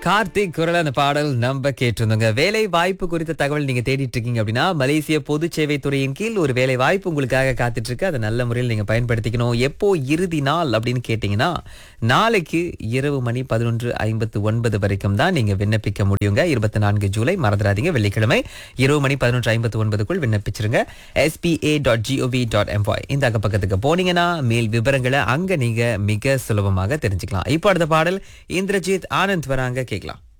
கார்த்திக் குரல் அந்த பாடல் நம்ம கேட்டிருந்தோங்க வேலை வாய்ப்பு குறித்த தகவல் நீங்க தேடிட்டு இருக்கீங்க அப்படின்னா மலேசிய பொது சேவை துறையின் கீழ் ஒரு வேலை வாய்ப்பு உங்களுக்காக காத்துட்டு இருக்கு அதை நல்ல முறையில் நீங்க பயன்படுத்திக்கணும் எப்போ இறுதி நாள் அப்படின்னு கேட்டீங்கன்னா நாளைக்கு இரவு மணி பதினொன்று ஐம்பத்து ஒன்பது வரைக்கும் தான் நீங்க விண்ணப்பிக்க முடியுங்க இருபத்தி நான்கு ஜூலை மறந்துடாதீங்க வெள்ளிக்கிழமை இரவு மணி பதினொன்று ஐம்பத்து ஒன்பதுக்குள் விண்ணப்பிச்சிருங்க எஸ்பிஏ டாட் ஜிஓவி டாட் எம்பாய் இந்த அக்கப்பக்கத்துக்கு போனீங்கன்னா மேல் விவரங்களை அங்க நீங்க மிக சுலபமாக தெரிஞ்சுக்கலாம் இப்போ அடுத்த பாடல் இந்திரஜித் ஆனந்த் வராங்க கேட்கலாம்